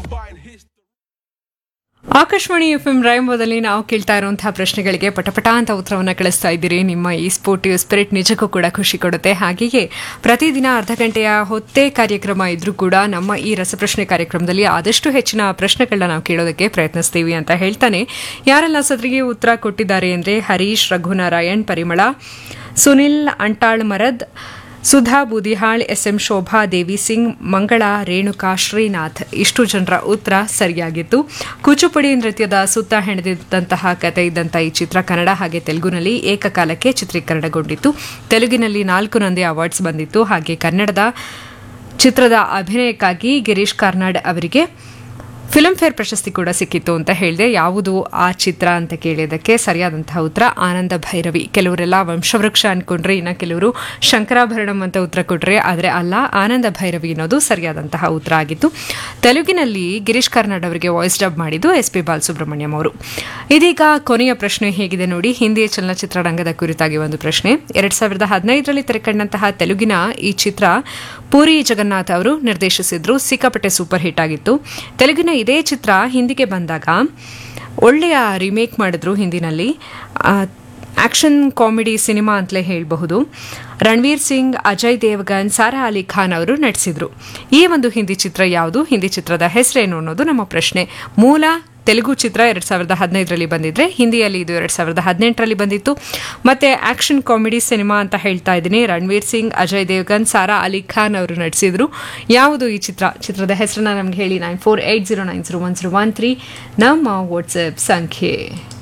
Akashvani F M ರಾಯಂಬೋದಲ್ಲಿ ನಾವು ಕೇಳ್ತಾ ಇರುವಂತಹ ಪ್ರಶ್ನೆಗಳಿಗೆ ಪಟಪಟ ಅಂತ ಉತ್ತರವನ್ನು ಕಳಿಸ್ತಾ ಇದ್ದೀರಿ ನಿಮ್ಮ ಈ ಸ್ಪೋರ್ಟಿವ್ ಸ್ಪಿರಿಟ್ ನಿಜಕ್ಕೂ ಕೂಡ ಖುಷಿ ಕೊಡುತ್ತೆ ಹಾಗೆಯೇ ಪ್ರತಿದಿನ ಅರ್ಧ ಗಂಟೆಯ ಹೊತ್ತೇ ಕಾರ್ಯಕ್ರಮ ಇದ್ರೂ ಕೂಡ ನಮ್ಮ ಈ ರಸಪ್ರಶ್ನೆ ಕಾರ್ಯಕ್ರಮದಲ್ಲಿ ಆದಷ್ಟು ಹೆಚ್ಚಿನ ಪ್ರಶ್ನೆಗಳನ್ನ ನಾವು ಕೇಳೋದಕ್ಕೆ ಪ್ರಯತ್ನಿಸ್ತೀವಿ ಅಂತ ಹೇಳ್ತಾನೆ ಯಾರೆಲ್ಲ ಸದ್ರಿಗೆ ಉತ್ತರ ಕೊಟ್ಟಿದ್ದಾರೆ ಅಂದರೆ ಹರೀಶ್ ರಘುನಾರಾಯಣ್ ಪರಿಮಳ ಸುನಿಲ್ ಅಂಟಾಳ್ ಮರದ್ ಸುಧಾ ಬೂದಿಹಾಳ್ ಎಸ್ಎಂ ಶೋಭಾ ದೇವಿ ಸಿಂಗ್ ಮಂಗಳ ರೇಣುಕಾ ಶ್ರೀನಾಥ್ ಇಷ್ಟು ಜನರ ಉತ್ತರ ಸರಿಯಾಗಿತ್ತು ಕೂಚುಪುಡಿ ನೃತ್ಯದ ಸುತ್ತ ಹೆಣೆದಿದ್ದಂತಹ ಕತೆ ಇದ್ದಂಥ ಈ ಚಿತ್ರ ಕನ್ನಡ ಹಾಗೆ ತೆಲುಗುನಲ್ಲಿ ಏಕಕಾಲಕ್ಕೆ ಚಿತ್ರೀಕರಣಗೊಂಡಿತ್ತು ತೆಲುಗಿನಲ್ಲಿ ನಾಲ್ಕು ನಂದಿ ಅವಾರ್ಡ್ಸ್ ಬಂದಿತ್ತು ಹಾಗೆ ಕನ್ನಡದ ಚಿತ್ರದ ಅಭಿನಯಕ್ಕಾಗಿ ಗಿರೀಶ್ ಕಾರ್ನಾಡ್ ಅವರಿಗೆ ಫಿಲ್ಮ್ಫೇರ್ ಪ್ರಶಸ್ತಿ ಕೂಡ ಸಿಕ್ಕಿತ್ತು ಅಂತ ಹೇಳಿದೆ ಯಾವುದು ಆ ಚಿತ್ರ ಅಂತ ಕೇಳಿದ್ದಕ್ಕೆ ಸರಿಯಾದಂತಹ ಉತ್ತರ ಆನಂದ ಭೈರವಿ ಕೆಲವರೆಲ್ಲ ವಂಶವೃಕ್ಷ ಅನ್ಕೊಂಡ್ರೆ ಇನ್ನು ಕೆಲವರು ಶಂಕರಾಭರಣಂ ಅಂತ ಉತ್ತರ ಕೊಟ್ರೆ ಆದರೆ ಅಲ್ಲ ಆನಂದ ಭೈರವಿ ಅನ್ನೋದು ಸರಿಯಾದಂತಹ ಉತ್ತರ ಆಗಿತ್ತು ತೆಲುಗಿನಲ್ಲಿ ಗಿರೀಶ್ ಕಾರ್ನಾಡ್ ಅವರಿಗೆ ವಾಯ್ಸ್ ಡಬ್ ಮಾಡಿದ್ದು ಎಸ್ ಪಿ ಬಾಲಸುಬ್ರಹ್ಮಣ್ಯಂ ಅವರು ಇದೀಗ ಕೊನೆಯ ಪ್ರಶ್ನೆ ಹೇಗಿದೆ ನೋಡಿ ಹಿಂದಿ ಚಲನಚಿತ್ರರಂಗದ ಕುರಿತಾಗಿ ಒಂದು ಪ್ರಶ್ನೆ ಎರಡ್ ಸಾವಿರದ ಹದಿನೈದರಲ್ಲಿ ತೆರೆಕಂಡಂತಹ ತೆಲುಗಿನ ಈ ಚಿತ್ರ ಪೂರಿ ಜಗನ್ನಾಥ್ ಅವರು ನಿರ್ದೇಶಿಸಿದ್ರು ಸಿಕ್ಕಾಪಟ್ಟೆ ಸೂಪರ್ ಹಿಟ್ ಆಗಿತ್ತು ತೆಲುಗಿನ ಇದೇ ಚಿತ್ರ ಹಿಂದಿಗೆ ಬಂದಾಗ ಒಳ್ಳೆಯ ರಿಮೇಕ್ ಮಾಡಿದ್ರು ಹಿಂದಿನಲ್ಲಿ ಆಕ್ಷನ್ ಕಾಮಿಡಿ ಸಿನಿಮಾ ಅಂತಲೇ ಹೇಳಬಹುದು ರಣವೀರ್ ಸಿಂಗ್ ಅಜಯ್ ದೇವಗನ್ ಸಾರಾ ಅಲಿ ಖಾನ್ ಅವರು ನಟಿಸಿದ್ರು ಈ ಒಂದು ಹಿಂದಿ ಚಿತ್ರ ಯಾವುದು ಹಿಂದಿ ಚಿತ್ರದ ಹೆಸರೇನು ಅನ್ನೋದು ನಮ್ಮ ಪ್ರಶ್ನೆ ಮೂಲ ತೆಲುಗು ಚಿತ್ರ ಎರಡ್ ಸಾವಿರದ ಹದಿನೈದರಲ್ಲಿ ಬಂದಿದ್ರೆ ಹಿಂದಿಯಲ್ಲಿ ಇದು ಎರಡ್ ಸಾವಿರದ ಹದಿನೆಂಟರಲ್ಲಿ ಬಂದಿತ್ತು ಮತ್ತೆ ಆಕ್ಷನ್ ಕಾಮಿಡಿ ಸಿನಿಮಾ ಅಂತ ಹೇಳ್ತಾ ಇದ್ದೀನಿ ರಣವೀರ್ ಸಿಂಗ್ ಅಜಯ್ ದೇವ್ಗನ್ ಸಾರಾ ಅಲಿ ಖಾನ್ ಅವರು ನಟಿಸಿದ್ರು ಯಾವುದು ಈ ಚಿತ್ರ ಚಿತ್ರದ ಹೆಸರನ್ನ ನಮ್ಗೆ ಹೇಳಿ nine four eight zero nine zero one zero one three ನಮ್ಮ ವಾಟ್ಸಪ್ ಸಂಖ್ಯೆ